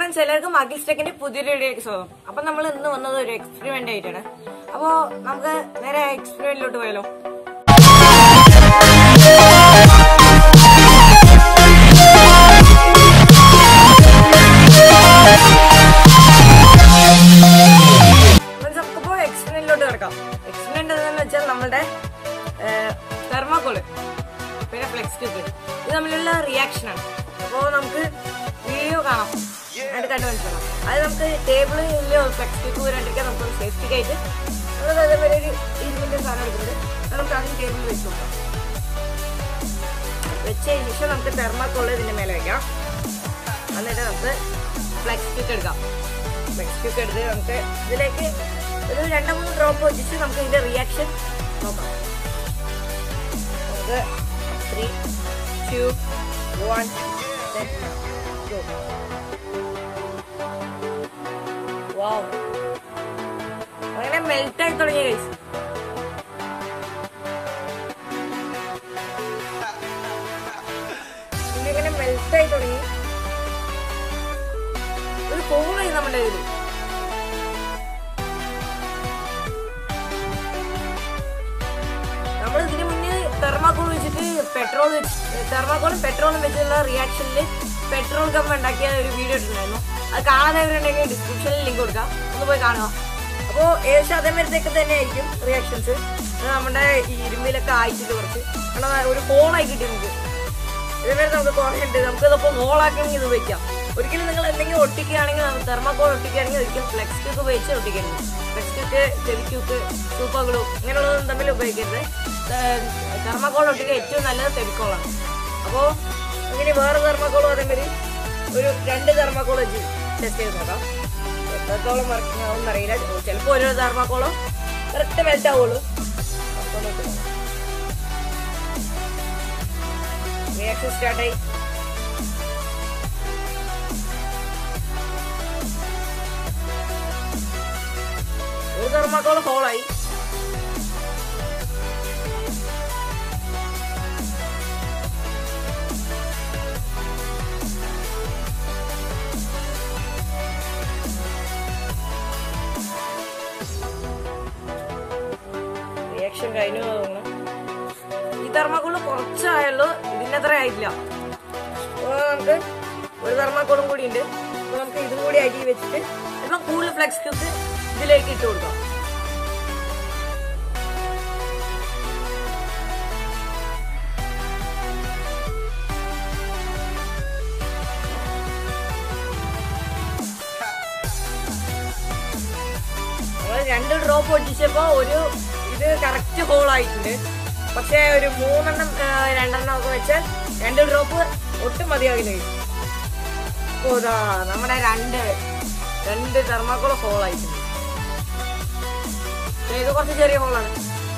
friends എല്ലാവർക്കും അഖിൽ സ്റ്റെക്കിന്റെ പുതിയൊരു വീഡിയോയ്ക്ക് സ്വാഗതം അപ്പൊ നമ്മൾ ഇന്ന് വന്നത് ഒരു എക്സ്പെരിമെന്റ് ആയിട്ടാണ് അപ്പോ നമുക്ക് നേരെ എക്സ്പെരിമെന്റിലോട്ട് പോയാലോ ഫ്രണ്ട്സ് നമുക്കിപ്പോ എക്സ്പെരിമെന്റിലോട്ട് കിടക്കാം എക്സ്പെരിമെന്റ് എന്താണെന്ന് വെച്ചാൽ നമ്മുടെ തെർമാക്കോള് പിന്നെ ഫ്ലെക്സ് ട്യൂബ് ഇത് തമ്മിലുള്ള റിയാക്ഷൻ ആണ് അപ്പോൾ നമുക്ക് വീഡിയോ കാണാം എന്നിട്ട് കണ്ടു മനസ്സിലാക്കാം അത് നമുക്ക് ടേബിളിൽ ഫ്ലെക്സ് ട്യൂബ് വരാണ്ടിരിക്കാൻ നമുക്ക് സേഫ്റ്റിക്ക് ആയിട്ട് നമ്മൾ അതേപോലെ ഒരു ഇരുമ്പിന്റെ സാധനം എടുക്കുന്നത് അത് നമുക്ക് ആദ്യം ടേബിളിൽ വെച്ച് നോക്കാം വെച്ചതിന് ശേഷം നമുക്ക് തെർമാക്കോള് ഇതിന്റെ മേലെ വെക്കാം എന്നിട്ട് നമുക്ക് ഫ്ലെക്സ് ട്യൂക്ക് എടുക്കാം ഫ്ലെക്സ് ട്യൂക്ക് എടുത്ത് നമുക്ക് ഇതിലേക്ക് ഒരു രണ്ട് മൂന്ന് ഡ്രോപ്പ് വെച്ചിട്ട് നമുക്ക് ഇതിന്റെ റിയാക്ഷൻ നോക്കാം നമുക്ക് three two one go wow അങ്ങനെ മെൽറ്റ് ആയി തുടങ്ങിയ കഴിച്ചു ഇങ്ങനെ മെൽറ്റ് ആയി തുടങ്ങി ഒരു കോളായി നമ്മുടെ കയ്യിൽ നമ്മൾ ഇതിന് മുന്നേ തെർമാക്കോൾ വെച്ചിട്ട് പെട്രോൾ തെർമാക്കോളും പെട്രോളും വെച്ചുള്ള റിയാക്ഷനിൽ പെട്രോൾ കമ്പ് ഉണ്ടാക്കിയ ഒരു വീഡിയോ ഇട്ടിട്ടുണ്ടായിരുന്നു അത് കാണാത്തവരുണ്ടെങ്കിൽ ഡിസ്ക്രിപ്ഷനിൽ ലിങ്ക് കൊടുക്കാം ഒന്ന് പോയി കാണുക അപ്പോൾ ഏകദേശം അതേമാരത്തേക്ക് തന്നെ ആയിരിക്കും റിയാക്ഷൻസ് നമ്മുടെ ഈ ഇരുമ്പിലൊക്കെ ആയിട്ടിട്ട് കുറച്ച് കാരണം ഒരു ഹോളായി കിട്ടി നമുക്ക് ഇതേമാതിരി നമുക്ക് കുറേ ഉണ്ട് നമുക്ക് ഇതിപ്പോൾ ഹോളാക്കണമെങ്കിൽ ഇത് ഉപയോഗിക്കാം ഒരിക്കലും നിങ്ങൾ എന്തെങ്കിലും ഒട്ടിക്കുകയാണെങ്കിൽ തെർമാക്കോൾ ഒട്ടിക്കുകയാണെങ്കിൽ ഒരിക്കലും ഫ്ലെക്സ് ക്യൂക്ക് ഉപയോഗിച്ച് ഒട്ടിക്കരുത് ഫ്ലെക്സ് ക്യൂക്ക് ചെവി ക്യൂക്ക് സൂപ്പർ ഗ്ലൂ ഇങ്ങനെയുള്ളതൊന്നും തമ്മിൽ ഉപയോഗിക്കരുത് തെർമാക്കോൾ ഒട്ടിക്കുക ഏറ്റവും നല്ലത് ഫെവിക്കോളാണ് അപ്പോൾ ഇങ്ങനെ വേറെ തെർമാക്കോളും അതേമാതിരി ഒരു രണ്ട് തെർമാക്കോൾ വെച്ച് ടെസ്റ്റ് ചെയ്ത് നോക്കാം എത്രത്തോളം വർക്കിംഗ് ആവും അറിയില്ല ചിലപ്പോൾ ഓരോ തെർമാക്കോളും കറക്റ്റ് മെൽറ്റ് ആവുള്ളൂ റിയാക്ഷൻ സ്റ്റാർട്ടായി ഒരു തെർമാക്കോൾ ഹോളായി റിയാക്ഷൻ കഴിഞ്ഞു തോന്നുന്നു ഈ തെർമാക്കോള് കുറച്ചായുള്ളൂ ഇതിന്റെ അത്ര ആയിട്ടില്ല അപ്പൊ നമുക്ക് ഒരു തെർമാക്കോളും കൂടി ഉണ്ട് അപ്പൊ നമുക്ക് ഇതും കൂടി അരി വെച്ചിട്ട് ഇപ്പം കൂടുതൽ ഫ്ലെക്സ് ക്യൂക്ക് ഇതിലേക്ക് ഇട്ട് കൊടുക്കാം നമ്മൾ രണ്ട് ഡ്രോപ്പ് ഒട്ടിച്ചപ്പോ ഒരു ഇത് കറക്റ്റ് ഹോൾ ആയിട്ടുണ്ട് പക്ഷെ ഒരു മൂന്നെണ്ണം ആ, രണ്ടെണ്ണം ഒക്കെ വെച്ചാൽ രണ്ട് ഡ്രോപ്പ് ഒട്ടും മതിയാകില്ല ഓ ഇതാ നമ്മുടെ രണ്ട് രണ്ട് തെർമാക്കോൾ ഹോൾ ആയിട്ടുണ്ട് പക്ഷേ ഇത് കുറച്ച് ചെറിയ ഹോളാണ്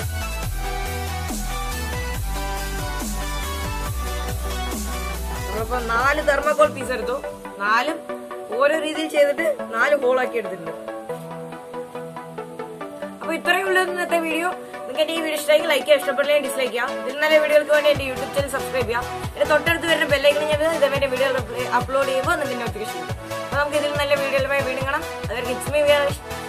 നമ്മളിപ്പോ നാല് തെർമാക്കോൾ പീസ് എടുത്തു നാലും ഓരോ രീതിയിൽ ചെയ്തിട്ട് നാല് ഹോൾ ആക്കി എടുത്തിട്ടുണ്ട് അപ്പൊ ഇത്രയും ഉള്ളൂ ഇന്നത്തെ വീഡിയോ നിങ്ങൾക്ക് എന്റെ ഈ വീഡിയോ ഇഷ്ടമായി ലൈക്ക് ചെയ്യുക ഇഷ്ടപ്പെട്ടില്ലെങ്കിൽ ഡിസ്ലൈക്ക് ചെയ്യാം ഇതിൽ നല്ല വീഡിയോകൾക്ക് വേണ്ടി എന്റെ യൂട്യൂബ് ചാനൽ സബ്സ്ക്രൈബ് ചെയ്യാം എന്റെ തൊട്ടടുത്ത് വരുന്ന ബെല്ലൈക്കൺ ഞാൻ ഇതേപോലെ വീഡിയോ അപ്ലോഡ് ചെയ്യുമ്പോൾ നിങ്ങൾക്ക് നോട്ടിഫിക്കേഷൻ അപ്പൊ നമുക്ക് ഇതിൽ നല്ല വീഡിയോകളുമായി വീണ്ടും കാണാം അവർക്ക് ഇറ്റ്സ് മീ